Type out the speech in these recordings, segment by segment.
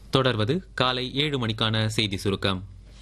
தொடர்வது காலை ஏழு மணிக்கான செய்தி சுருக்கம்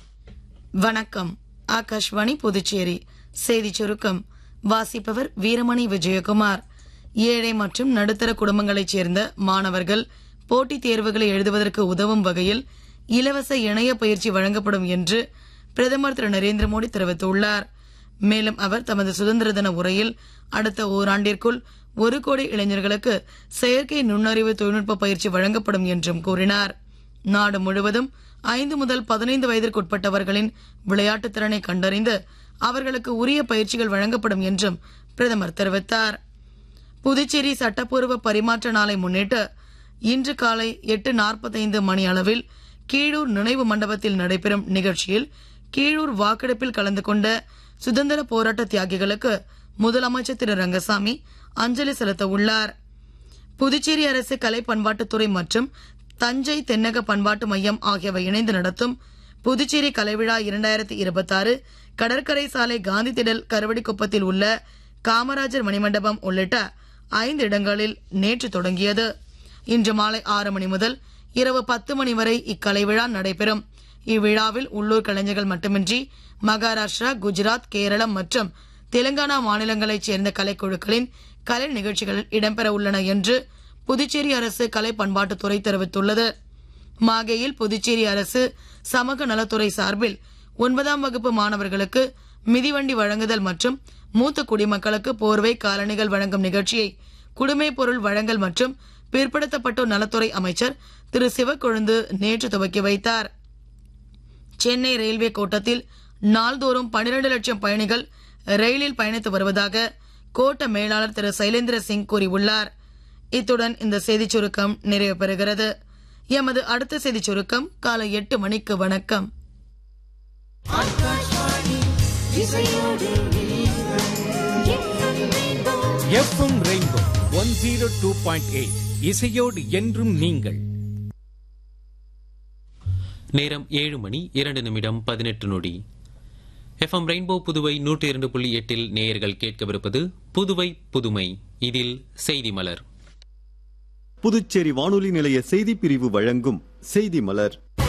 வணக்கம் ஆகாஷ்வாணி புதுச்சேரி செய்தி சுருக்கம் வாசிப்பவர் வீரமணி விஜயகுமார் ஏழை மற்றும் நடுத்தர குடும்பங்களைச் சேர்ந்த மாணவர்கள் போட்டித் தேர்வுகளை எழுதுவதற்கு உதவும் வகையில் இலவச இணைய பயிற்சி வழங்கப்படும் என்று பிரதமர் திரு நரேந்திர மோடி தெரிவித்துள்ளார் மேலும் அவர் தமது சுதந்திர தின உரையில் அடுத்த ஓராண்டிற்குள் ஒரு கோடி இளைஞர்களுக்கு செயற்கை நுண்ணறிவு தொழில்நுட்ப பயிற்சி வழங்கப்படும் என்றும் கூறினார் நாடு முழுவதும் ஐந்து முதல் பதினைந்து வயதிற்குட்பட்டவர்களின் விளையாட்டுத் திறனை கண்டறிந்து அவர்களுக்கு உரிய பயிற்சிகள் வழங்கப்படும் என்றும் பிரதமர் தெரிவித்தார் புதுச்சேரி சட்டப்பூர்வ பரிமாற்ற நாளை முன்னிட்டு இன்று காலை எட்டு நாற்பத்தைந்து மணி அளவில் கீழூர் நினைவு மண்டபத்தில் நடைபெறும் நிகழ்ச்சியில் கீழூர் வாக்கெடுப்பில் கலந்து கொண்ட சுதந்திர போராட்ட தியாகிகளுக்கு முதலமைச்சர் திரு ரங்கசாமி அஞ்சலி செலுத்த உள்ளார் புதுச்சேரி அரசு கலை பண்பாட்டுத்துறை மற்றும் தஞ்சை தென்னக பண்பாட்டு மையம் ஆகியவை இணைந்து நடத்தும் புதுச்சேரி கலைவிழா இரண்டாயிரத்தி இருபத்தாறு கடற்கரை சாலை காந்தி திடல் கருவடிக்குப்பத்தில் உள்ள காமராஜர் மணிமண்டபம் உள்ளிட்ட ஐந்து இடங்களில் நேற்று தொடங்கியது இன்று மாலை ஆறு மணி முதல் இரவு பத்து மணி வரை இக்கலைவிழா நடைபெறும் இவ்விழாவில் உள்ளூர் கலைஞர்கள் மட்டுமின்றி மகாராஷ்டிரா குஜராத் கேரளம் மற்றும் தெலுங்கானா மாநிலங்களைச் சேர்ந்த கலைக்குழுக்களின் கலை நிகழ்ச்சிகள் இடம்பெற உள்ளன என்று புதுச்சேரி அரசு கலை பண்பாட்டுத்துறை தெரிவித்துள்ளது மாகேயில் புதுச்சேரி அரசு சமூக நலத்துறை சார்பில் ஒன்பதாம் வகுப்பு மாணவர்களுக்கு மிதிவண்டி வழங்குதல் மற்றும் மூத்த குடிமக்களுக்கு போர்வை காலணிகள் வழங்கும் நிகழ்ச்சியை குடிமைப் பொருள் வழங்கல் மற்றும் பிற்படுத்தப்பட்டோர் நலத்துறை அமைச்சர் திரு சிவக்கொழுந்து நேற்று துவக்கி வைத்தார் சென்னை ரயில்வே கோட்டத்தில் நாள்தோறும் 12 லட்சம் பயணிகள் ரயிலில் பயணித்து வருவதாக கோட்ட மேலாளர் திரு சைலேந்திர சிங் கூறியுள்ளார் இத்துடன் இந்த செய்திச் சுருக்கம் நிறைவு பெறுகிறது எமது அடுத்த செய்திச் சுருக்கம் காலை எட்டு மணிக்கு வணக்கம் FM rainbow one zero two point eight இசையோடு என்றும் நீங்கள் நேரம் ஏழு மணி இரண்டு நிமிடம் பதினெட்டு நொடி எஃப்எம் ரெயின்போ புதுவை நூற்றி இரண்டு புள்ளி எட்டில் நேயர்கள் கேட்கவிருப்பது புதுவை புதுமை இதில் செய்தி மலர் புதுச்சேரி வானொலி நிலைய செய்திப் பிரிவு வழங்கும் செய்தி மலர்